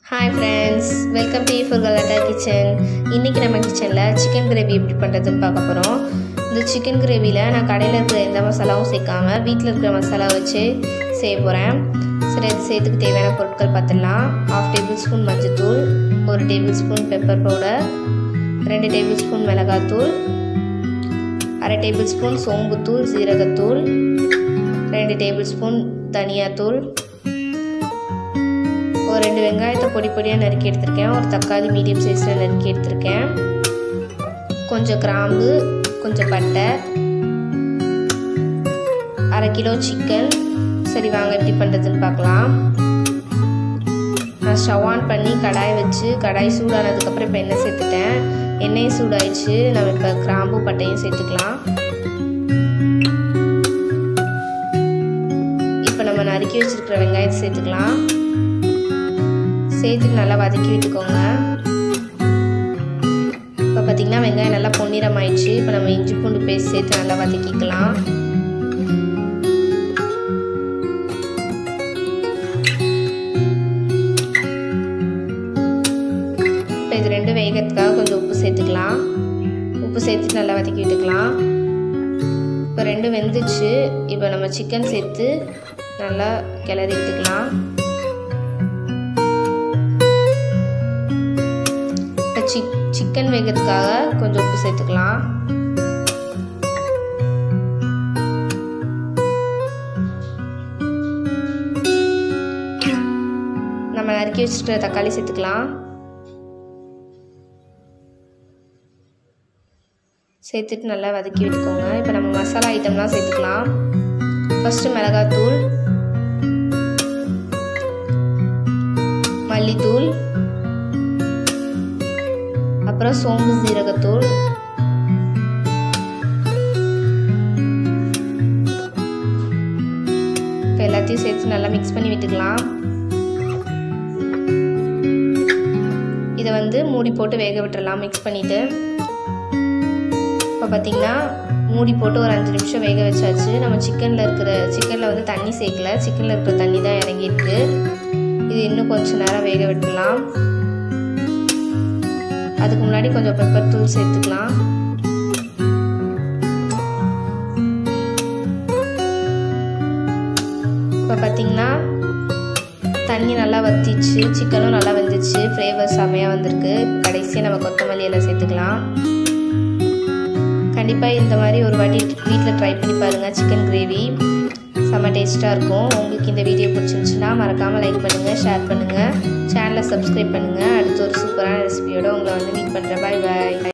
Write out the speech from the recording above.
hi friends welcome to for Galatta kitchen இன்றைக்கி நம்ம கிச்சனில் சிக்கன் கிரேவி எப்படி பண்ணுறதுன்னு பார்க்க போகிறோம் இந்த சிக்கன் கிரேவியில் நான் கடையில் இருக்கிற எந்த மசாலாவும் சேர்க்காம வீட்டில் இருக்கிற மசாலா வச்சு செய்ய போகிறேன் சரி அது செய்யறதுக்கு தேவையான பொருட்கள் பார்த்துடலாம் ஹாஃப் டேபிள் ஸ்பூன் மஞ்சத்தூள் ஒரு டேபிள் ஸ்பூன் பெப்பர் பவுடர் ரெண்டு டேபிள் ஸ்பூன் மிளகாத்தூள் அரை டேபிள் ஸ்பூன் சோம்புத்தூள் சீரகத்தூள் ரெண்டு டேபிள் ஸ்பூன் தனியாத்தூள் ஒரு ரெண்டு வெங்காயத்தை பொடி பொடியாக நறுக்கி எடுத்திருக்கேன் ஒரு தக்காளி மீடியம் சைஸில் நறுக்கி எடுத்திருக்கேன் கொஞ்சம் கிராம்பு கொஞ்சம் பட்டை அரை கிலோ சிக்கன் சரி வாங்க எப்படி பண்ணுறதுன்னு பார்க்கலாம் நான் ஸ்டவ் ஆன் பண்ணி கடாய் வச்சு கடாய் சூடானதுக்கப்புறம் இப்போ எண்ணெய் சேர்த்துட்டேன் எண்ணெயும் சூடாயிடுச்சு நம்ம இப்போ கிராம்பு பட்டையும் சேர்த்துக்கலாம் இப்போ நம்ம நறுக்கி வச்சுருக்கிற வெங்காயத்தை சேர்த்துக்கலாம் சேர்த்துட்டு நல்லா வதக்கி விட்டுக்கோங்க இப்போ பார்த்திங்கன்னா வெங்காயம் நல்லா பொன்னிறம் ஆயிடுச்சு இப்போ நம்ம இஞ்சி பூண்டு பேஸ்ட் சேர்த்து நல்லா வதக்கிக்கலாம் இப்போ இது ரெண்டும் வேகிறதுக்காக கொஞ்சம் உப்பு சேர்த்துக்கலாம் உப்பு சேர்த்துட்டு நல்லா வதக்கி விட்டுக்கலாம் இப்போ ரெண்டும் வெந்துச்சு இப்போ நம்ம சிக்கன் சேர்த்து நல்லா கிளறி விட்டுக்கலாம் சிக் சிக்கன் வேகிறதுக்காக கொஞ்சம் உப்பு சேர்த்துக்கலாம் நம்ம நறுக்கி வச்சுருக்கிற தக்காளி சேர்த்துக்கலாம் சேர்த்துட்டு நல்லா வதக்கி விட்டுக்கோங்க இப்போ நம்ம மசாலா ஐட்டம்லாம் சேர்த்துக்கலாம் ஃபஸ்ட்டு மிளகாத்தூள் மல்லித்தூள் அப்புறம் சோம்பு சீரகத்தூள் இப்போ எல்லாத்தையும் சேர்த்து நல்லா மிக்ஸ் பண்ணி விட்டுக்கலாம் இதை வந்து மூடி போட்டு வேக விட்டுறலாம் மிக்ஸ் பண்ணிவிட்டு இப்போ பார்த்திங்கன்னா மூடி போட்டு ஒரு அஞ்சு நிமிஷம் வேக வச்சாச்சு நம்ம சிக்கனில் இருக்கிற சிக்கனில் வந்து தண்ணி சேர்க்கல சிக்கனில் இருக்கிற தண்ணி தான் இறங்கியிருக்கு இது இன்னும் கொஞ்சம் நேரம் வேக விட்டுடலாம் அதுக்கு முன்னாடி கொஞ்சம் பெப்பர் தூள் சேர்த்துக்கலாம் இப்போ பார்த்தீங்கன்னா தண்ணி நல்லா வத்திச்சு சிக்கனும் நல்லா வந்துச்சு ஃப்ளேவர் செம்மையாக வந்திருக்கு கடைசியாக நம்ம கொத்தமல்லி எல்லாம் சேர்த்துக்கலாம் கண்டிப்பாக இந்த மாதிரி ஒரு வாட்டி வீட்டில் ட்ரை பண்ணி பாருங்கள் சிக்கன் கிரேவி செம்ம டேஸ்ட்டாக இருக்கும் உங்களுக்கு இந்த வீடியோ பிடிச்சிருந்துச்சுன்னா மறக்காமல் லைக் பண்ணுங்கள் ஷேர் பண்ணுங்கள் சேனலை சப்ஸ்கிரைப் பண்ணுங்கள் அடுத்து ஒரு சூப்பரான ரெசிபியோட உங்களை வந்து மீட் பண்ணுறேன் பாய் பாய்